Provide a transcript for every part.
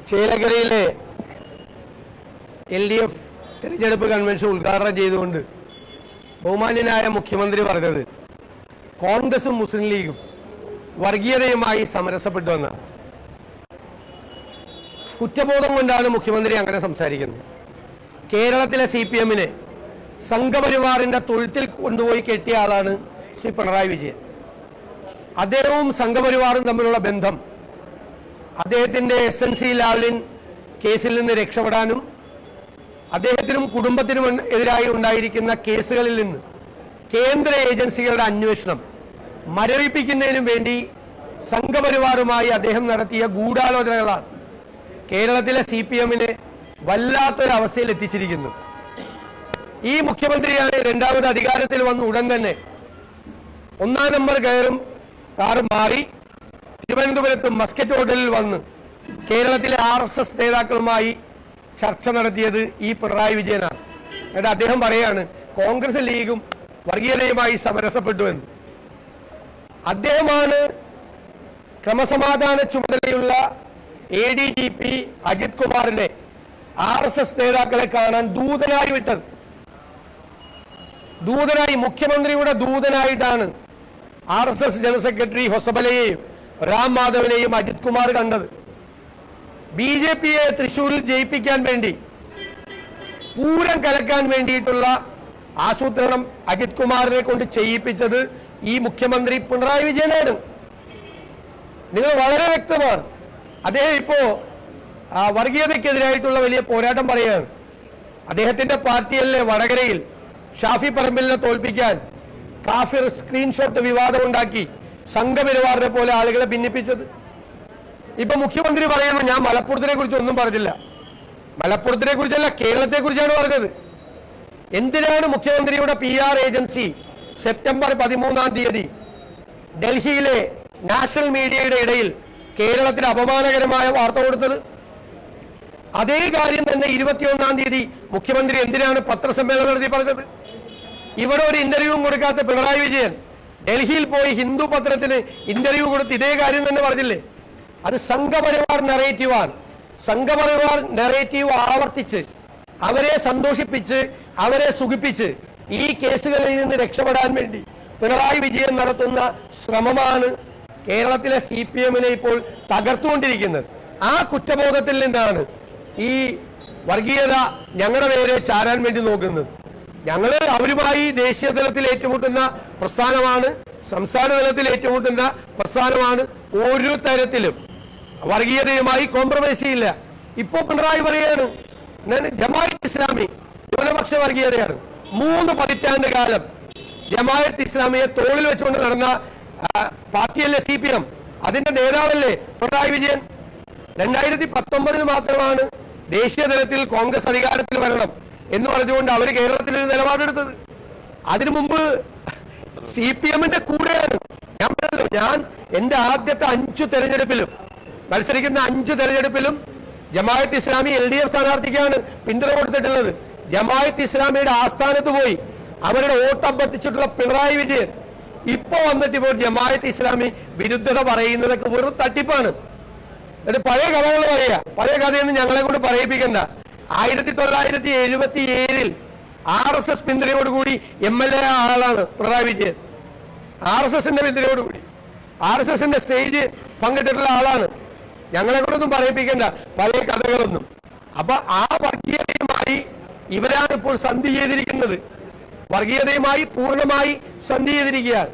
ചേലക്കരയിലെ L D F തെരഞ്ഞെടുപ്പ് convention ഉദ്ഘാടനം ചെയ്തുകൊണ്ട് ബഹുമാന്യനായ മുഖ്യമന്ത്രി പറഞ്ഞത് കോൺഗ്രസും മുസ്ലിം ലീഗും വർഗീയതയുമായി സമരസപ്പെട്ടു എന്നാണ് കുറ്റബോധം കൊണ്ടാണ് മുഖ്യമന്ത്രി അങ്ങനെ സംസാരിക്കുന്നത് കേരളത്തിലെ സി പി എമ്മിനെ സംഘപരിവാറിന്റെ തൊഴുത്തിൽ കൊണ്ടുപോയി കെട്ടിയ ആളാണ് ശ്രീ പിണറായി വിജയൻ അദ്ദേഹവും സംഘപരിവാറും തമ്മിലുള്ള ബന്ധം അദ്ദേഹത്തിന്റെ എസ് എൻ സി ലാവ്ലിൻ കേസിൽ നിന്ന് രക്ഷപ്പെടാനും അദ്ദേഹത്തിനും കുടുംബത്തിനും എതിരായി ഉണ്ടായിരിക്കുന്ന കേസുകളിൽ നിന്ന് കേന്ദ്ര ഏജൻസികളുടെ അന്വേഷണം മരവിപ്പിക്കുന്നതിനും വേണ്ടി സംഘപരിവാറുമായി അദ്ദേഹം നടത്തിയ ഗൂഢാലോചനകളാണ് കേരളത്തിലെ സി പി എമ്മിനെ വല്ലാത്തൊരവസ്ഥയിൽ എത്തിച്ചിരിക്കുന്നത് ഈ മുഖ്യമന്ത്രിയാണ് രണ്ടാമത് അധികാരത്തിൽ വന്ന ഉടൻ തന്നെ ഒന്നാം നമ്പർ കയറും കാറ് മാറി തിരുവനന്തപുരത്ത് മസ്കറ്റ് ഹോട്ടലിൽ വന്ന് കേരളത്തിലെ ആർ എസ് എസ് നേതാക്കളുമായി ചർച്ച നടത്തിയത് ഈ പിണറായി വിജയനാണ് എന്നിട്ട് അദ്ദേഹം പറയാണ് കോൺഗ്രസ് ലീഗും വർഗീയതയുമായി സമരസപ്പെട്ടു എന്ന് അദ്ദേഹമാണ് ക്രമസമാധാന ചുമതലയുള്ള A D G P Ajith കുമാറിനെ ആർ എസ് എസ് നേതാക്കളെ കാണാൻ ദൂതനായി വിട്ടത് ദൂതനായി മുഖ്യമന്ത്രിയുടെ ദൂതനായിട്ടാണ് R S S general secretary ഹൊസബലയെയും റാം മാധവനെയും അജിത് കുമാർ കണ്ടത് ബി ജെ പിയെ തൃശൂരിൽ ജയിപ്പിക്കാൻ വേണ്ടി പൂരം കലക്കാൻ വേണ്ടിയിട്ടുള്ള ആസൂത്രണം അജിത് കുമാറിനെ കൊണ്ട് ചെയ്യിപ്പിച്ചത് ഈ മുഖ്യമന്ത്രി പിണറായി വിജയനാണ് നിങ്ങൾ വളരെ വ്യക്തമാണ് അദ്ദേഹം ഇപ്പോ ആ, വർഗീയതയ്ക്കെതിരായിട്ടുള്ള വലിയ പോരാട്ടം പറയുകയാണ് അദ്ദേഹത്തിന്റെ പാർട്ടിയിലെ വടകരയിൽ ഷാഫി പറമ്പിലിനെ തോൽപ്പിക്കാൻ കാഫിർ സ്ക്രീൻഷോട്ട് വിവാദം ഉണ്ടാക്കി സംഘപരിവാറിനെ പോലെ ആളുകളെ ഭിന്നിപ്പിച്ചത് ഇപ്പൊ മുഖ്യമന്ത്രി പറയുന്നു ഞാൻ മലപ്പുറത്തിനെ കുറിച്ച് ഒന്നും പറഞ്ഞില്ല മലപ്പുറത്തിനെ കുറിച്ചല്ല കേരളത്തെ കുറിച്ചാണ് പറഞ്ഞത് എന്തിനാണ് മുഖ്യമന്ത്രിയുടെ പി ആർ ഏജൻസി സെപ്റ്റംബർ പതിമൂന്നാം തീയതി ഡൽഹിയിലെ നാഷണൽ മീഡിയയുടെ ഇടയിൽ കേരളത്തിന് അപമാനകരമായ വാർത്ത കൊടുത്തത് അതേ കാര്യം തന്നെ ഇരുപത്തിയൊന്നാം തീയതി മുഖ്യമന്ത്രി എന്തിനാണ് പത്രസമ്മേളനം നടത്തി പറഞ്ഞത് ഇവിടെ ഒരു ഇന്റർവ്യൂ കൊടുക്കാത്ത പിണറായി വിജയൻ ഡൽഹിയിൽ പോയി ഹിന്ദു പത്രത്തിന് ഇന്റർവ്യൂ കൊടുത്ത് ഇതേ കാര്യം തന്നെ പറഞ്ഞില്ലേ അത് സംഘപരിവാർ നെറേറ്റീവാണ് സംഘപരിവാർ നെറേറ്റീവ് ആവർത്തിച്ച് അവരെ സന്തോഷിപ്പിച്ച് അവരെ സുഖിപ്പിച്ച് ഈ കേസുകളിൽ നിന്ന് രക്ഷപ്പെടാൻ വേണ്ടി പിണറായി വിജയൻ നടത്തുന്ന ശ്രമമാണ് കേരളത്തിലെ സി പി എമ്മിനെ ഇപ്പോൾ തകർത്തുകൊണ്ടിരിക്കുന്നത് ആ കുറ്റബോധത്തിൽ നിന്നാണ് ഈ വർഗീയത ഞങ്ങളുടെ പേരെ ചാരാൻ വേണ്ടി നോക്കുന്നത് ഞങ്ങൾ അവരുമായി ദേശീയ തലത്തിൽ ഏറ്റുമുട്ടുന്ന പ്രസ്ഥാനമാണ് സംസ്ഥാന തലത്തിൽ ഏറ്റുമുട്ടുന്ന പ്രസ്ഥാനമാണ് ഒരു തരത്തിലും വർഗീയതയുമായി കോംപ്രമൈസ് ചെയ്യില്ല ഇപ്പൊ പിണറായി പറയാണ് ഞാൻ ജമാഅത്ത് ഇസ്ലാമി ന്യൂനപക്ഷ വർഗീയതയാണ് മൂന്ന് പതിറ്റാണ്ട് കാലം ജമാഅത്ത് ഇസ്ലാമിയെ തോളിൽ വെച്ചുകൊണ്ട് നടന്ന ആ, പാർട്ടിയല്ലേ സി പി എം അതിന്റെ നേതാവല്ലേ പിണറായി വിജയൻ രണ്ടായിരത്തി പത്തൊമ്പതിൽ മാത്രമാണ് ദേശീയ തലത്തിൽ കോൺഗ്രസ് അധികാരത്തിൽ വരണം എന്ന് പറഞ്ഞുകൊണ്ട് അവർ കേരളത്തിൽ ഒരു നിലപാടെടുത്തത് അതിനു മുമ്പ് സി പി എമ്മിന്റെ കൂടെയാണ് ഞാൻ പറഞ്ഞല്ലോ ഞാൻ എന്റെ ആദ്യത്തെ അഞ്ചു തെരഞ്ഞെടുപ്പിലും മത്സരിക്കുന്ന അഞ്ചു തെരഞ്ഞെടുപ്പിലും Jamaat Islami L D F സ്ഥാനാർത്ഥിക്കാണ് പിന്തുണ കൊടുത്തിട്ടുള്ളത് ജമാഅത്ത് ഇസ്ലാമിയുടെ ആസ്ഥാനത്ത് പോയി അവരുടെ വോട്ട് അഭ്യർത്ഥിച്ചിട്ടുള്ള പിണറായി വിജയൻ ഇപ്പൊ വന്നിട്ട് ഇപ്പോൾ ജമാഅത്ത് ഇസ്ലാമി വിരുദ്ധത പറയുന്നതൊക്കെ വെറും തട്ടിപ്പാണ് എന്നിട്ട് പഴയ കഥകൾ പറയാ പഴയ കഥയൊന്നും ഞങ്ങളെ കൊണ്ട് പറയിപ്പിക്കണ്ട ആയിരത്തി തൊള്ളായിരത്തി എഴുപത്തി ഏഴിൽ ആർ എസ് എസ് പിന്തുണയോടുകൂടി എം എൽ എ ആളാണ് പിണറായി വിജയൻ ആർ എസ് എസിന്റെ പിന്തുണയോടുകൂടി ആർ എസ് എസിന്റെ സ്റ്റേജ് പങ്കിട്ടിട്ടുള്ള ആളാണ് ഞങ്ങളെ കൊണ്ടൊന്നും പറയിപ്പിക്കണ്ട പഴയ കഥകളൊന്നും അപ്പൊ ആ വർഗീയതയുമായി ഇവരാണ് ഇപ്പോൾ സന്ധി ചെയ്തിരിക്കുന്നത് വർഗീയതയുമായി പൂർണ്ണമായി സന്ധി ചെയ്തിരിക്കുകയാണ്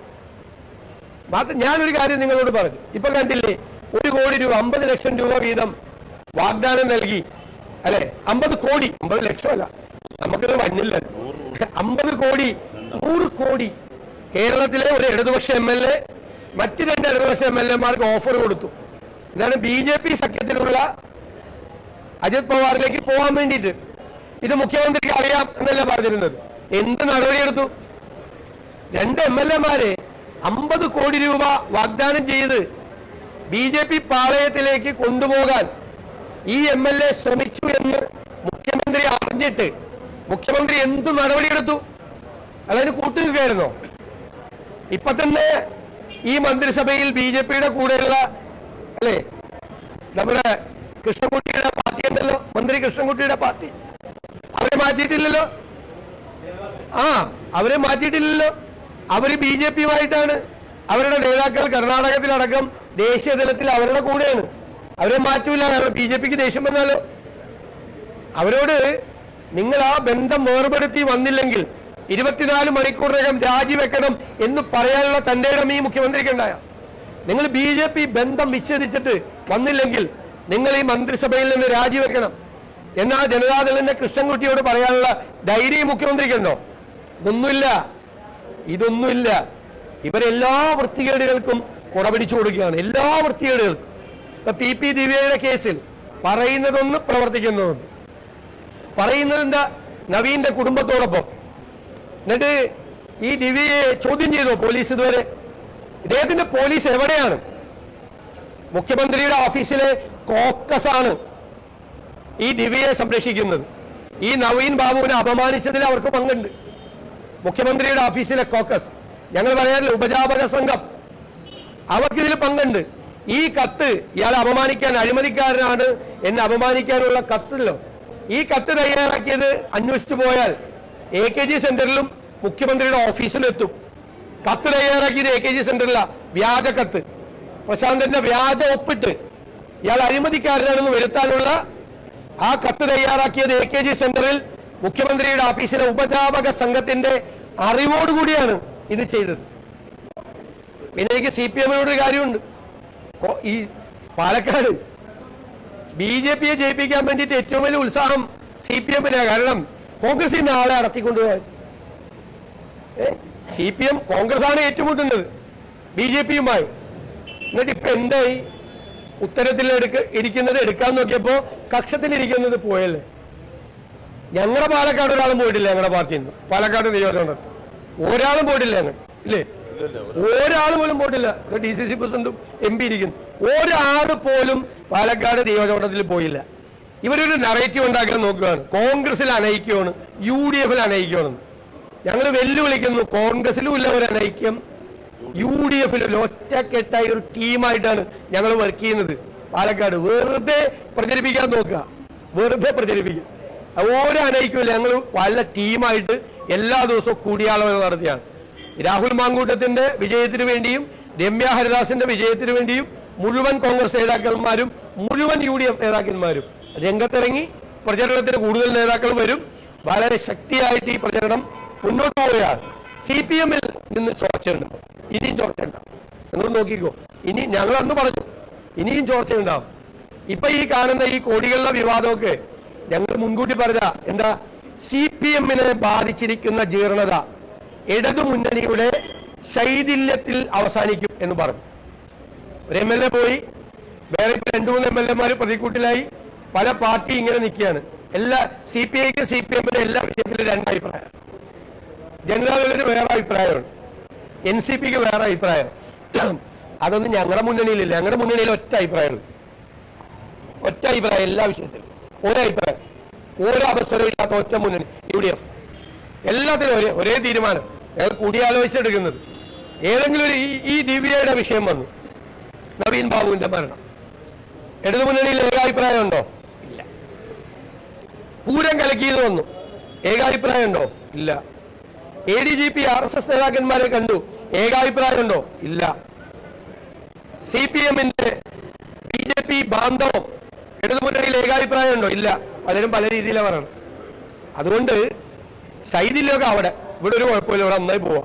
മാത്രം ഞാനൊരു കാര്യം നിങ്ങളോട് പറഞ്ഞു ഇപ്പൊ കണ്ടില്ലേ ഒരു കോടി രൂപ അമ്പത് ലക്ഷം രൂപ വീതം വാഗ്ദാനം നൽകി അല്ലെ അമ്പത് കോടി അമ്പത് ലക്ഷമല്ല നമുക്കത് വന്നില്ല അമ്പത് കോടി നൂറ് കോടി കേരളത്തിലെ ഒരു ഇടതുപക്ഷ എം എൽ എ മറ്റ് രണ്ട് ഇടതുപക്ഷ എം എൽ എമാർക്ക് ഓഫർ കൊടുത്തു ഇതാണ് ബി ജെ പി സഖ്യത്തിലുള്ള അജിത് പവാറിലേക്ക് പോകാൻ വേണ്ടിയിട്ട് ഇത് മുഖ്യമന്ത്രിക്ക് അറിയാം എന്നല്ല പറഞ്ഞിരുന്നത് എന്ത് നടപടിയെടുത്തു രണ്ട് എം എൽ എമാരെ അമ്പത് കോടി രൂപ വാഗ്ദാനം ചെയ്ത് ബി ജെ പി പാളയത്തിലേക്ക് കൊണ്ടുപോകാൻ ഈ എം എൽ എ ശ്രമിച്ചു എന്ന് മുഖ്യമന്ത്രി അറിഞ്ഞിട്ട് മുഖ്യമന്ത്രി എന്ത് നടപടിയെടുത്തു അതിന് കൂട്ടുനിൽക്കായിരുന്നോ ഇപ്പൊ തന്നെ ഈ മന്ത്രിസഭയിൽ ബി ജെ പിയുടെ കൂടെയുള്ള അല്ലേ നമ്മുടെ കൃഷ്ണൻകുട്ടിയുടെ പാർട്ടി ഉണ്ടല്ലോ മന്ത്രി കൃഷ്ണൻകുട്ടിയുടെ പാർട്ടി അവരെ മാറ്റിയിട്ടില്ലല്ലോ ആ അവരെ മാറ്റിയിട്ടില്ലല്ലോ അവര് ബി ജെ പിയുമായിട്ടാണ് അവരുടെ നേതാക്കൾ കർണാടകത്തിലടക്കം ദേശീയ തലത്തിൽ അവരുടെ കൂടെയാണ് അവരെ മാറ്റൂല കാരണം ബി ജെ പിക്ക് ദേഷ്യം വന്നാലോ അവരോട് നിങ്ങൾ ആ ബന്ധം വേർപെടുത്തി വന്നില്ലെങ്കിൽ ഇരുപത്തിനാല് മണിക്കൂറിനകം രാജിവെക്കണം എന്ന് പറയാനുള്ള തന്റെ ഇടം ഈ മുഖ്യമന്ത്രിക്ക് ഉണ്ടായ നിങ്ങൾ ബി ജെ പി ബന്ധം വിച്ഛേദിച്ചിട്ട് വന്നില്ലെങ്കിൽ നിങ്ങൾ ഈ മന്ത്രിസഭയിൽ നിന്ന് രാജിവെക്കണം എന്നാ ജനതാദളിന്റെ കൃഷ്ണൻകുട്ടിയോട് പറയാനുള്ള ധൈര്യം ഈ മുഖ്യമന്ത്രിക്കുണ്ടോ ഇതൊന്നുമില്ല ഇതൊന്നുമില്ല ഇവരെല്ലാ വൃത്തികേടുകൾക്കും കുടപിടിച്ചു കൊടുക്കുകയാണ് എല്ലാ വൃത്തികേടുകൾക്കും ഇപ്പൊ പി പി ദിവ്യയുടെ കേസിൽ പറയുന്നതൊന്ന് പ്രവർത്തിക്കുന്നതൊന്ന് പറയുന്നത് എന്താ നവീന്റെ കുടുംബത്തോടൊപ്പം എന്നിട്ട് ഈ ദിവ്യയെ ചോദ്യം ചെയ്തോ പോലീസ് ഇതുവരെ ഇദ്ദേഹത്തിന്റെ പോലീസ് എവിടെയാണ് മുഖ്യമന്ത്രിയുടെ ഓഫീസിലെ കോക്കസ് ആണ് ഈ ദിവ്യയെ സംരക്ഷിക്കുന്നത് ഈ നവീൻ ബാബുവിനെ അപമാനിച്ചതിൽ അവർക്ക് പങ്കുണ്ട് മുഖ്യമന്ത്രിയുടെ ഓഫീസിലെ കോക്കസ് ഞങ്ങൾ പറയാറില്ല ഉപജാപക സംഘം അവർക്ക് ഇതിൽ പങ്കുണ്ട് ഈ കത്ത് ഇയാളെ അപമാനിക്കാൻ അഴിമതിക്കാരനാണ് എന്നെ അപമാനിക്കാനുള്ള കത്തല്ലോ ഈ കത്ത് തയ്യാറാക്കിയത് അന്വേഷിച്ചു പോയാൽ എ കെ ജി സെന്ററിലും മുഖ്യമന്ത്രിയുടെ ഓഫീസിലും എത്തും കത്ത് തയ്യാറാക്കിയത് എ കെ ജി സെന്ററില വ്യാജ കത്ത് പ്രശാന്തന്റെ വ്യാജ ഒപ്പിട്ട് ഇയാൾ അഴിമതിക്കാരനാണെന്ന് വരുത്താനുള്ള ആ കത്ത് തയ്യാറാക്കിയത് എ കെ ജി സെന്ററിൽ മുഖ്യമന്ത്രിയുടെ ഓഫീസിലെ ഉപജാപക സംഘത്തിന്റെ അറിവോടുകൂടിയാണ് ഇത് ചെയ്തത് പിന്നെ എനിക്ക് സി പി എമ്മിനോട് ഒരു കാര്യമുണ്ട് കോ- ഈ പാലക്കാട് ബി ജെ പിയെ ജയിപ്പിക്കാൻ വേണ്ടിയിട്ട് ഏറ്റവും വലിയ ഉത്സാഹം സി പി എമ്മിനാണ് കാരണം കോൺഗ്രസിന്റെ ആളെ അടത്തിക്കൊണ്ടുപോകാൻ സി പി എം കോൺഗ്രസ് ആണ് ഏറ്റുമുട്ടുന്നത് ബി ജെ പിയുമായി എന്നിട്ട് ഇപ്പൊ എന്തായി ഉത്തരത്തിൽ എടുക്ക ഇരിക്കുന്നത് എടുക്കാൻ നോക്കിയപ്പോ കക്ഷത്തിലിരിക്കുന്നത് പോയല്ലേ ഞങ്ങളുടെ പാലക്കാട് ഒരാളും പോയിട്ടില്ല ഞങ്ങളുടെ പാർട്ടിയിൽ നിന്ന് പാലക്കാട് നിയോജകമണ്ഡലത്തിൽ ഒരാളും പോയിട്ടില്ല ഞങ്ങൾ ഇല്ലേ ഒരാൾ പോലും പോയിട്ടില്ല ഡി സി സി പ്രസിഡന്റും എം പി ഇരിക്കുന്നു ഒരാൾ പോലും പാലക്കാട് നിയോജകമണ്ഡലത്തിൽ പോയില്ല ഇവരൊരു നറേറ്റീവ് ഉണ്ടാക്കാൻ നോക്കുകയാണ് കോൺഗ്രസിൽ അനൈക്യമാണ് യു ഡി എഫിൽ അനൈക്യമാണെന്ന് ഞങ്ങൾ വെല്ലുവിളിക്കുന്നു കോൺഗ്രസിലും ഇല്ല ഒരു അനൈക്യം യു ഡി എഫിൽ ഒറ്റക്കെട്ടായി ഒരു ടീമായിട്ടാണ് ഞങ്ങൾ വർക്ക് ചെയ്യുന്നത് പാലക്കാട് വെറുതെ പ്രചരിപ്പിക്കാൻ നോക്കുക വെറുതെ പ്രചരിപ്പിക്കുക ഒരു അനൈക്യമില്ല ഞങ്ങൾ പല ടീമായിട്ട് എല്ലാ ദിവസവും കൂടിയാലോചന നടത്തിയാണ് രാഹുൽ മാങ്കൂട്ടത്തിന്റെ വിജയത്തിന് വേണ്ടിയും രമ്യ ഹരിദാസിന്റെ വിജയത്തിന് വേണ്ടിയും മുഴുവൻ കോൺഗ്രസ് നേതാക്കന്മാരും മുഴുവൻ യു ഡി എഫ് നേതാക്കന്മാരും രംഗത്തിറങ്ങി പ്രചരണത്തിന് കൂടുതൽ നേതാക്കൾ വരും വളരെ ശക്തിയായിട്ട് ഈ പ്രചരണം മുന്നോട്ട് പോവുകയാണ് സി പി എമ്മിൽ നിന്ന് ചോർച്ചയുണ്ട് ഇനിയും ചോർച്ചയുണ്ടാവും നിങ്ങൾ നോക്കിക്കോ ഇനി ഞങ്ങൾ അന്ന് പറഞ്ഞു ഇനിയും ചോർച്ചയുണ്ടാവും ഇപ്പൊ ഈ കാണുന്ന ഈ കോടികളുടെ വിവാദമൊക്കെ ഞങ്ങൾ മുൻകൂട്ടി പറഞ്ഞ എന്താ സി പി എമ്മിനെ ബാധിച്ചിരിക്കുന്ന ജീർണത ഇടതു മുന്നണിയുടെ ശൈഥില്യത്തിൽ അവസാനിക്കും എന്ന് പറഞ്ഞു ഒരു എം എൽ എ പോയി വേറെ ഇപ്പൊ രണ്ടു മൂന്ന് എം എൽ എമാര് പ്രതിക്കൂട്ടിലായി പല പാർട്ടി ഇങ്ങനെ നിൽക്കുകയാണ് എല്ലാ സി പി ഐക്ക് സി പി എമ്മിന്റെ എല്ലാ വിഷയത്തിലും രണ്ട് അഭിപ്രായം ജനതാദളിന് വേറെ അഭിപ്രായമുണ്ട് എൻ സി പിക്ക് വേറെ അഭിപ്രായം അതൊന്നും ഞങ്ങളുടെ മുന്നണിയിലില്ല ഞങ്ങളുടെ മുന്നണിയിൽ ഒറ്റ അഭിപ്രായമുള്ളൂ ഒറ്റ അഭിപ്രായം എല്ലാ വിഷയത്തിലും ഒരേ അഭിപ്രായം ഓരോ അവസരവും ഇല്ലാത്ത ഒറ്റ മുന്നണി യു ഡി എഫ് എല്ലാത്തിനും ഒരേ ഒരേ തീരുമാനം ഞങ്ങൾ കൂടിയാലോചിച്ചെടുക്കുന്നത് ഏതെങ്കിലും ഒരു ഈ- ഈ ദിവ്യയുടെ വിഷയം വന്നു നവീൻ ബാബുവിന്റെ മരണം ഇടതു മുന്നണിയിൽ ഏകാഭിപ്രായം ഉണ്ടോ ഇല്ല പൂരം കലക്കിയത് വന്നു ഏകാഭിപ്രായം ഉണ്ടോ ഇല്ല A D G P R S S നേതാക്കന്മാരെ കണ്ടു ഏകാഭിപ്രായം ഉണ്ടോ ഇല്ല സി പി എമ്മിന്റെ ബി ജെ പി ബാന്ധവം ഇടതുമുന്നണിയിൽ ഏകാഭിപ്രായം ഉണ്ടോ ഇല്ല പലരും പല രീതിയിലാണ് പറയണം അതുകൊണ്ട് ശൈഥില്യമൊക്കെ അവിടെ ഇവിടെ ഒരു കുഴപ്പമില്ല ഇവിടെ നന്നായി പോവാം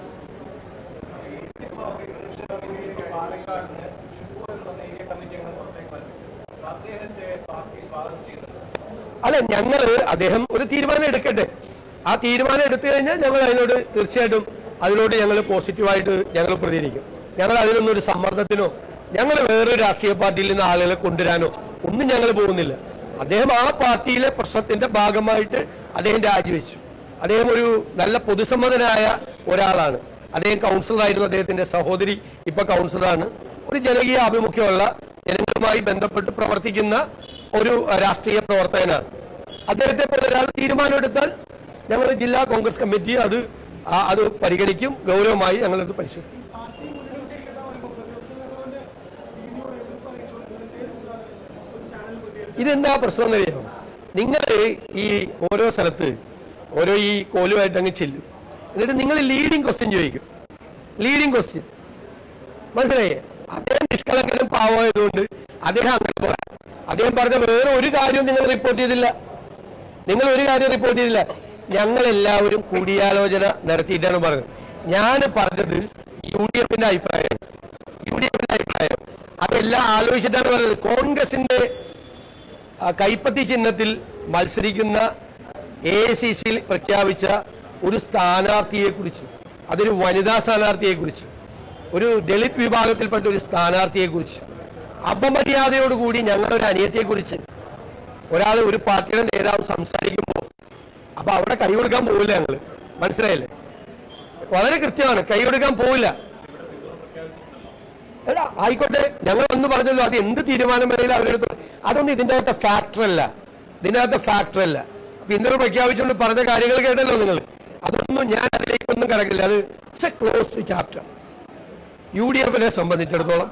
അല്ല ഞങ്ങള് അദ്ദേഹം ഒരു തീരുമാനം എടുക്കട്ടെ ആ തീരുമാനം എടുത്തു കഴിഞ്ഞാൽ ഞങ്ങൾ അതിനോട് തീർച്ചയായിട്ടും അതിനോട് ഞങ്ങൾ പോസിറ്റീവായിട്ട് ഞങ്ങൾ പ്രതികരിക്കും ഞങ്ങൾ അതിനൊന്നും ഒരു സമ്മർദ്ദത്തിനോ ഞങ്ങൾ വേറൊരു രാഷ്ട്രീയ പാർട്ടിയിൽ നിന്ന് ആളുകളെ കൊണ്ടുവരാനോ ഒന്നും ഞങ്ങൾ പോകുന്നില്ല അദ്ദേഹം ആ പാർട്ടിയിലെ പ്രശ്നത്തിന്റെ ഭാഗമായിട്ട് അദ്ദേഹം രാജിവെച്ചു അദ്ദേഹം ഒരു നല്ല പൊതുസമ്മതനായ ഒരാളാണ് അദ്ദേഹം കൗൺസിലറായിരുന്നു അദ്ദേഹത്തിന്റെ സഹോദരി ഇപ്പൊ കൗൺസിലറാണ് ഒരു ജനകീയ ആഭിമുഖ്യമുള്ള ജനങ്ങളുമായി ബന്ധപ്പെട്ട് പ്രവർത്തിക്കുന്ന ഒരു അഹ്, രാഷ്ട്രീയ പ്രവർത്തകനാണ് അദ്ദേഹത്തെ പോലെ ഒരാൾ തീരുമാനമെടുത്താൽ ഞങ്ങൾ ജില്ലാ കോൺഗ്രസ് കമ്മിറ്റി അത് ആ- അത് പരിഗണിക്കും ഗൗരവമായി ഞങ്ങളത് പരിശോധിക്കും ഇതെന്താ പ്രശ്നം എന്നറിയാമോ നിങ്ങൾ ഈ ഓരോ സ്ഥലത്ത് ഓരോ ഈ കോലുമായിട്ട് അങ്ങ് ചെല്ലും എന്നിട്ട് നിങ്ങൾ ലീഡിങ് ക്വസ്റ്റ്യൻ ചോദിക്കും ലീഡിങ് ക്വസ്റ്റ്യൻ മനസ്സിലായേ അദ്ദേഹം നിഷ്കളങ്കനും പാവമായതുകൊണ്ട് അദ്ദേഹം അങ്ങനെ പറയാം അദ്ദേഹം പറഞ്ഞ വേറെ ഒരു കാര്യവും നിങ്ങൾ റിപ്പോർട്ട് ചെയ്തില്ല നിങ്ങൾ ഒരു കാര്യം റിപ്പോർട്ട് ചെയ്തില്ല ഞങ്ങൾ എല്ലാവരും കൂടിയാലോചന നടത്തിയിട്ടാണ് പറഞ്ഞത് ഞാൻ പറഞ്ഞത് യു ഡി എഫിന്റെ അഭിപ്രായം യു ഡി എഫിന്റെ അഭിപ്രായം അതെല്ലാം ആലോചിച്ചിട്ടാണ് പറഞ്ഞത് കോൺഗ്രസിന്റെ ആ, കൈപ്പത്തി ചിഹ്നത്തിൽ മത്സരിക്കുന്ന എ സി സിയിൽ പ്രഖ്യാപിച്ച ഒരു സ്ഥാനാർത്ഥിയെ കുറിച്ച് അതൊരു വനിതാ സ്ഥാനാർത്ഥിയെ കുറിച്ച് ഒരു ദളിത് വിഭാഗത്തിൽപ്പെട്ട ഒരു സ്ഥാനാർത്ഥിയെ കുറിച്ച് അപമര്യാദയോടുകൂടി ഞങ്ങളുടെ ഒരു അനിയത്തെ കുറിച്ച് ഒരാൾ ഒരു പാർട്ടിയുടെ നേതാവ് സംസാരിക്കുമ്പോൾ അപ്പൊ അവിടെ കൈ കൊടുക്കാൻ പോവില്ല ഞങ്ങള് മനസ്സിലായില്ലേ വളരെ കൃത്യമാണ് കൈ കൊടുക്കാൻ പോവില്ല എടാ ആയിക്കോട്ടെ ഞങ്ങൾ ഒന്ന് പറഞ്ഞല്ലോ അത് എന്ത് തീരുമാനം വരെയും അവരെടുത്തു അതൊന്നും ഇതിന്റെ അകത്തെ ഫാക്ടർ അല്ല ഇതിന്റെ അകത്തെ ഫാക്ടർ അല്ല അപ്പൊ ഇന്നലെ പ്രഖ്യാപിച്ചുകൊണ്ട് പറഞ്ഞ കാര്യങ്ങൾ കേട്ടല്ലോ നിങ്ങൾ അതൊന്നും ഞാൻ അതിലേക്കൊന്നും കിടക്കില്ല അത് it's a close chapter U D എഫിനെ സംബന്ധിച്ചിടത്തോളം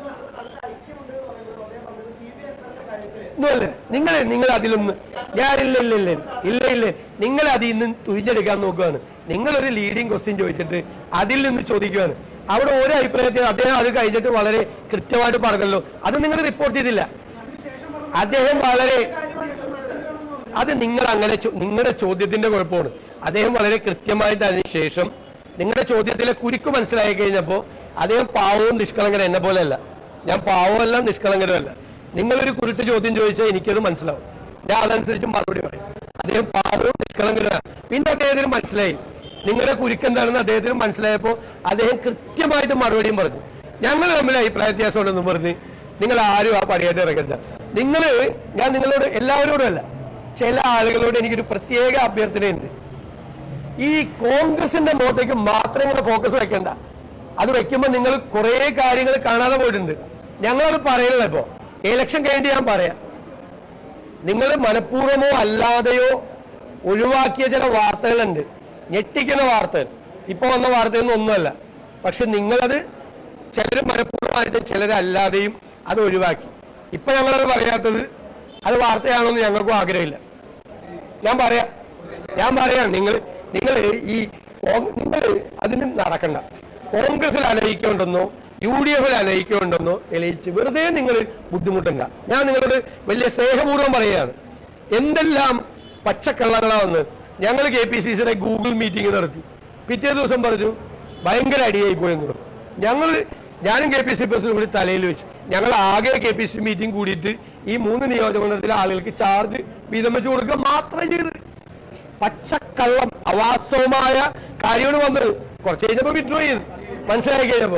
ഒന്നുമല്ല നിങ്ങൾ നിങ്ങൾ അതിലൊന്ന് ഞാനില്ല ഇല്ല ഇല്ല ഇല്ല ഇല്ല നിങ്ങൾ അതിൽ നിന്ന് തുരിഞ്ഞെടുക്കാൻ നോക്കുകയാണ് നിങ്ങളൊരു ലീഡിങ് ക്വസ്റ്റ്യൻ ചോദിച്ചിട്ട് അതിൽ നിന്ന് ചോദിക്കുകയാണ് അവിടെ ഓരോ അഭിപ്രായത്തിൽ അദ്ദേഹം അത് കഴിഞ്ഞിട്ട് വളരെ കൃത്യമായിട്ട് പറഞ്ഞല്ലോ അത് നിങ്ങൾ റിപ്പോർട്ട് ചെയ്തില്ല അദ്ദേഹം വളരെ അത് നിങ്ങൾ അങ്ങനെ ചോ- നിങ്ങളുടെ ചോദ്യത്തിന്റെ കുഴപ്പമാണ് അദ്ദേഹം വളരെ കൃത്യമായിട്ട് അതിന് ശേഷം നിങ്ങളുടെ ചോദ്യത്തിലെ കുരുക്ക് മനസ്സിലായി കഴിഞ്ഞപ്പോൾ അദ്ദേഹം പാവവും നിഷ്കളങ്കരും എന്നെ പോലെയല്ല ഞാൻ പാവമല്ല നിഷ്കളങ്കരുമല്ല നിങ്ങളൊരു കുരുട്ട് ചോദ്യം ചോദിച്ചാൽ എനിക്കത് മനസ്സിലാവും ഞാൻ അതനുസരിച്ച് മറുപടി പറയും അദ്ദേഹം പാവവും നിഷ്കളങ്കരുമാണ് പിന്നെ അദ്ദേഹത്തിന് മനസ്സിലായി നിങ്ങളുടെ കുരുക്ക് എന്താണെന്ന് അദ്ദേഹത്തിന് മനസ്സിലായപ്പോൾ അദ്ദേഹം കൃത്യമായിട്ട് മറുപടിയും പറഞ്ഞു ഞങ്ങൾ തമ്മിൽ അഭിപ്രായ വ്യത്യാസം ഉണ്ടെന്നും പറഞ്ഞ് നിങ്ങൾ ആരും ആ പണിയായിട്ട് ഇറങ്ങണ്ട നിങ്ങൾ ഞാൻ നിങ്ങളോട് എല്ലാവരോടും അല്ല ചില ആളുകളോട് എനിക്കൊരു പ്രത്യേക അഭ്യർത്ഥനയുണ്ട് ഈ കോൺഗ്രസിന്റെ മുഖത്തേക്ക് മാത്രം ഇങ്ങനെ ഫോക്കസ് വെക്കണ്ട അത് വെക്കുമ്പോൾ നിങ്ങൾ കുറേ കാര്യങ്ങൾ കാണാതെ പോയിട്ടുണ്ട് ഞങ്ങളത് പറയുന്നത് ഇപ്പോ ഇലക്ഷൻ കഴിഞ്ഞിട്ട് ഞാൻ പറയാം നിങ്ങൾ മനഃപൂർവ്വമോ അല്ലാതെയോ ഒഴിവാക്കിയ ചില വാർത്തകളുണ്ട് ഞെട്ടിക്കുന്ന വാർത്തകൾ ഇപ്പൊ വന്ന വാർത്തയൊന്നും ഒന്നുമല്ല പക്ഷെ നിങ്ങളത് ചിലർ മനഃപൂർവ്വമായിട്ട് ചിലരല്ലാതെയും അത് ഒഴിവാക്കി ഇപ്പൊ ഞങ്ങളത് പറയാത്തത് അത് വാർത്തയാണോന്ന് ഞങ്ങൾക്കും ആഗ്രഹമില്ല ഞാൻ പറയാം ഞാൻ പറയാം നിങ്ങൾ നിങ്ങൾ ഈ നിങ്ങൾ അതിന് നടക്കണ്ട കോൺഗ്രസിൽ അനയിക്കുണ്ടെന്നോ യു ഡി എഫിൽ അനയിക്കുണ്ടെന്നോ തെളിയിച്ച് വെറുതെ നിങ്ങൾ ബുദ്ധിമുട്ടണ്ട ഞാൻ നിങ്ങളോട് വലിയ സ്നേഹപൂർവ്വം പറയുകയാണ് എന്തെല്ലാം പച്ചക്കള്ളങ്ങളാവെന്ന് ഞങ്ങൾ കെ പി സി സിയുടെ ഗൂഗിൾ മീറ്റിംഗ് നടത്തി പിറ്റേ ദിവസം പറഞ്ഞു ഭയങ്കര അടിയായി പോയെന്ന് പറഞ്ഞു ഞങ്ങൾ ഞാനും കെ പി സി പ്രസിഡന്റ് കൂടി തലയിൽ വെച്ചു ഞങ്ങൾ ആകെ കെ പി സി മീറ്റിംഗ് കൂടിയിട്ട് ഈ മൂന്ന് നിയോജകമണ്ഡലത്തിലെ ആളുകൾക്ക് ചാർജ് വീതം വെച്ച് കൊടുക്കുക മാത്രം ചെയ്ത് പച്ചക്കള്ളം അവാസ്തവമായ കാര്യമാണ് വന്നത് കുറച്ച് കഴിഞ്ഞപ്പോ വിഡ്രോ ചെയ്ത് മനസ്സിലായി കഴിഞ്ഞപ്പോ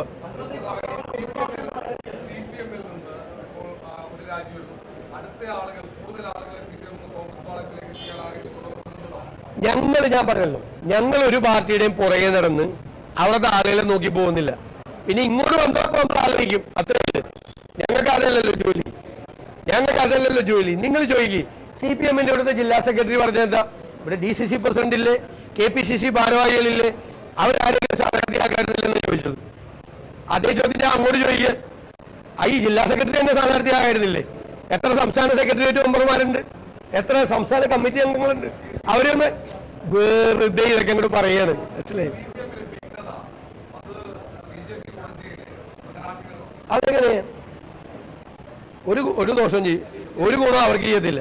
സി പി എമ്മിൽ നിന്ന് ഇപ്പോൾ ആ, ഒരു രാജി വരുന്നു അടുത്ത ആളുകൾ കൂടുതൽ ആളുകളെ സി പി എം കോൺഗ്രസ് പാളയത്തിലേക്ക് എത്തിക്കാൻ ആരെങ്കിലും തുടർന്നുണ്ടോ ഞങ്ങൾ ഞാൻ പറഞ്ഞല്ലോ ഞങ്ങൾ ഒരു പാർട്ടിയുടെയും പുറകെ നടന്ന് അവിടുത്തെ ആളുകളെ നോക്കി പോകുന്നില്ല പിന്നെ ഇങ്ങോട്ട് വന്നപ്പോൾ നമ്മൾ ആലോചിക്കും അത്രയല്ലേ ഞങ്ങൾക്ക് അതല്ലല്ലോ ജോലി ഞങ്ങൾക്ക് അതല്ലല്ലോ ജോലി നിങ്ങൾ ചോദിക്കും സി പി എമ്മിന്റെ ഇവിടുത്തെ ജില്ലാ സെക്രട്ടറി പറഞ്ഞെന്താ ഇവിടെ ഡി സി സി പ്രസിഡന്റ് ഇല്ലേ കെ പി സി സി ഭാരവാഹികളില്ലേ അവരാരെങ്കിലും സ്ഥാനാർത്ഥിയാക്കാറുന്നില്ലെന്ന് ചോദിച്ചത് അതേ ചോദ്യം ഞാൻ അങ്ങോട്ട് ചോദിക്കുക ആ ഈ ജില്ലാ സെക്രട്ടറി തന്നെ സ്ഥാനാർത്ഥിയായിരുന്നില്ലേ എത്ര സംസ്ഥാന സെക്രട്ടേറിയറ്റ് മെമ്പർമാരുണ്ട് എത്ര സംസ്ഥാന കമ്മിറ്റി അംഗങ്ങളുണ്ട് അവരൊന്ന് വെറുതെ ഇതൊക്കെ അങ്ങോട്ട് പറയാണ് മനസ്സിലായി അതെങ്ങനെ ഒരു ഒരു ദോഷം ചെയ്യും ഒരു ഗുണം അവർക്ക് ചെയ്യത്തില്ല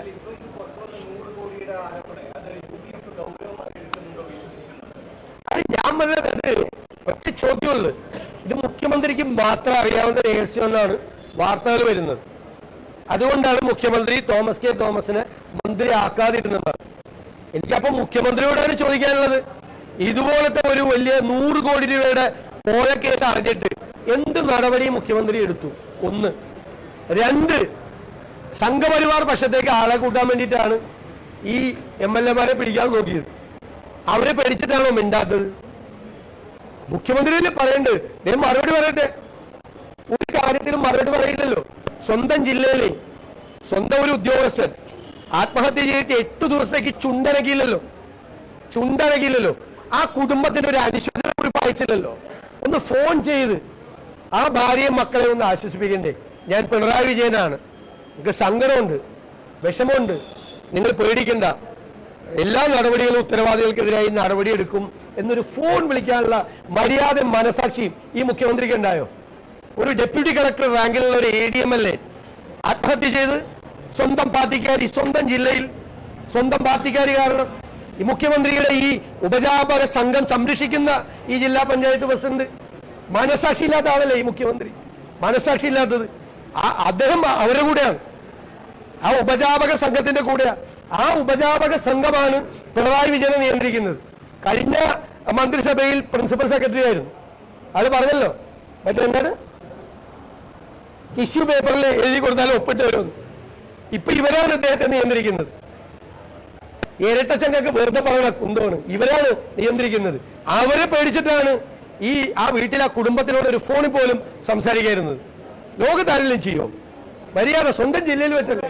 അത് ഞാൻ പറഞ്ഞത് ഒറ്റ ചോദ്യമുള്ളു ഇത് മുഖ്യമന്ത്രിക്ക് മാത്രം അറിയാവുന്ന രഹസ്യമെന്നാണ് വാർത്തകൾ വരുന്നത് അതുകൊണ്ടാണ് മുഖ്യമന്ത്രി തോമസ് കെ തോമസിനെ മന്ത്രി ആക്കാതിരുന്നത് എനിക്കപ്പോ മുഖ്യമന്ത്രിയോടാണ് ചോദിക്കാനുള്ളത് ഇതുപോലത്തെ ഒരു വലിയ നൂറ് കോടി രൂപയുടെ പോയ കേസ് അറിഞ്ഞിട്ട് എന്ത് നടപടി മുഖ്യമന്ത്രി എടുത്തു ഒന്ന് രണ്ട് സംഘപരിവാർ പക്ഷത്തേക്ക് ആളെ കൂട്ടാൻ വേണ്ടിയിട്ടാണ് ഈ എം എൽ എമാരെ പിടിക്കാൻ നോക്കിയത് അവരെ പേടിച്ചിട്ടാണോ മിണ്ടാത്തത് മുഖ്യമന്ത്രിയല്ലേ പറയണ്ട് ഞാൻ മറുപടി പറയട്ടെ ഒരു കാര്യത്തിലും മറുപടി പറയില്ലല്ലോ സ്വന്തം ജില്ലയിലെ സ്വന്തം ഒരു ഉദ്യോഗസ്ഥൻ ആത്മഹത്യ ചെയ്തിട്ട് എട്ട് ദിവസത്തേക്ക് ചുണ്ടനക്കില്ലല്ലോ ചുണ്ടനക്കില്ലല്ലോ ആ കുടുംബത്തിന് ഒരു അനുശോചന കുറിപ്പ് അയച്ചില്ലല്ലോ ഒന്ന് ഫോൺ ചെയ്ത് ആ ഭാര്യയും മക്കളെ ഒന്ന് ആശ്വസിപ്പിക്കണ്ടേ ഞാൻ പിണറായി വിജയനാണ് എനിക്ക് സങ്കടമുണ്ട് വിഷമമുണ്ട് നിങ്ങൾ പേടിക്കണ്ട എല്ലാ നടപടികളും ഉത്തരവാദികൾക്കെതിരായി നടപടിയെടുക്കും എന്നൊരു ഫോൺ വിളിക്കാനുള്ള മര്യാദ മനസാക്ഷിയും ഈ മുഖ്യമന്ത്രിക്ക് ഉണ്ടായോ ഒരു ഡെപ്യൂട്ടി കളക്ടർ റാങ്കിലുള്ള ഒരു A D M L A ആത്മഹത്യ ചെയ്ത് സ്വന്തം പാർട്ടിക്കാരി സ്വന്തം ജില്ലയിൽ സ്വന്തം പാർട്ടിക്കാരി കാരണം ഈ മുഖ്യമന്ത്രിയുടെ ഈ ഉപജാപക സംഘം സംരക്ഷിക്കുന്ന ഈ ജില്ലാ പഞ്ചായത്ത് പ്രസിഡന്റ് മനസാക്ഷി ഇല്ലാത്ത ആളല്ലേ ഈ മുഖ്യമന്ത്രി മനസാക്ഷി ഇല്ലാത്തത് ആ അദ്ദേഹം അവരുടെ കൂടെയാണ് ആ ഉപജാപക സംഘത്തിന്റെ കൂടെ ആ ഉപജാപക സംഘമാണ് പിണറായി വിജയനെ നിയന്ത്രിക്കുന്നത് കഴിഞ്ഞ മന്ത്രിസഭയിൽ പ്രിൻസിപ്പൽ സെക്രട്ടറി ആയിരുന്നു അത് പറഞ്ഞല്ലോ മറ്റേ എന്താണ് ടിഷ്യൂ പേപ്പറിൽ എഴുതി കൊടുത്താൽ ഒപ്പിട്ട് വരുമെന്ന് ഇപ്പൊ ഇവരാണ് അദ്ദേഹത്തെ നിയന്ത്രിക്കുന്നത് ഇരട്ടച്ചങ്കക്ക് വെറുതെ പറയുന്ന കുന്തമാണ് ഇവരാണ് നിയന്ത്രിക്കുന്നത് അവരെ പേടിച്ചിട്ടാണ് ഈ ആ വീട്ടിൽ ആ കുടുംബത്തിനോട് ഒരു ഫോണിൽ പോലും സംസാരിക്കായിരുന്നത് ലോകത്താരെങ്കിലും ചെയ്യോ മര്യാദ സ്വന്തം ജില്ലയിൽ വെച്ചല്ലേ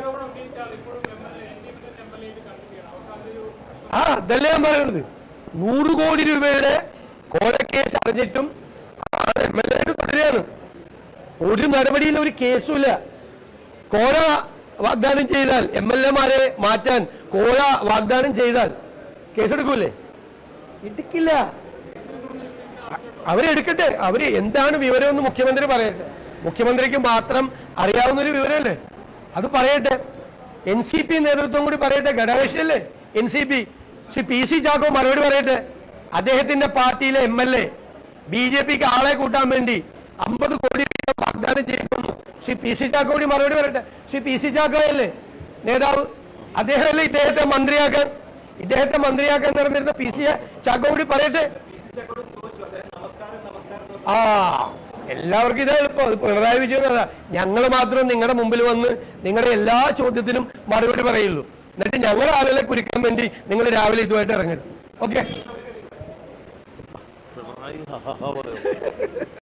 ആ അതല്ലേ ഞാൻ പറയുന്നത് നൂറ് കോടി രൂപയുടെ കോഴക്കേസ് അറിഞ്ഞിട്ടും എം എൽ എ തുടരുകയാണ് ഒരു നടപടിയിലും ഒരു കേസുമില്ല കോഴ വാഗ്ദാനം ചെയ്താൽ എം എൽ എമാരെ മാറ്റാൻ കോഴ വാഗ്ദാനം ചെയ്താൽ കേസെടുക്കൂലേ എടുക്കില്ല അ- അവരെടുക്കട്ടെ അവര് എന്താണ് വിവരമെന്ന് മുഖ്യമന്ത്രി പറയട്ടെ മുഖ്യമന്ത്രിക്ക് മാത്രം അറിയാവുന്ന ഒരു വിവരമല്ലേ അത് പറയട്ടെ എൻ സി പി നേതൃത്വം കൂടി പറയട്ടെ ഘടകകക്ഷിയല്ലേ N C P Shri P C Chacko മറുപടി പറയട്ടെ അദ്ദേഹത്തിന്റെ പാർട്ടിയിലെ M L A B J പിക്ക് ആളെ കൂട്ടാൻ വേണ്ടി അമ്പത് കോടി രൂപ വാഗ്ദാനം ചെയ്യുന്നു ശ്രീ പി സി ചാക്കോ കൂടി മറുപടി പറയട്ടെ ശ്രീ പി സി ചാക്കോ അല്ലേ നേതാവ് അദ്ദേഹമല്ലേ ഇദ്ദേഹത്തെ മന്ത്രിയാക്കാൻ ഇദ്ദേഹത്തെ മന്ത്രിയാക്കാൻ നടന്നിരുന്ന പി സി ചാക്കോ കൂടി പറയട്ടെ ആ എല്ലാവർക്കും ഇതാ എളുപ്പം അത് പിണറായി വിജയൻ അതാ ഞങ്ങൾ മാത്രം നിങ്ങളുടെ മുമ്പിൽ വന്ന് നിങ്ങളുടെ എല്ലാ ചോദ്യത്തിനും മറുപടി പറയുള്ളൂ എന്നിട്ട് ഞങ്ങൾ ആളുകളെ കുരിക്കാൻ വേണ്ടി നിങ്ങൾ രാവിലെ ഇതുമായിട്ട് ഇറങ്ങരുത് ഓക്കെ പിണറായി ഹാ ഹാ ഹാ പറയും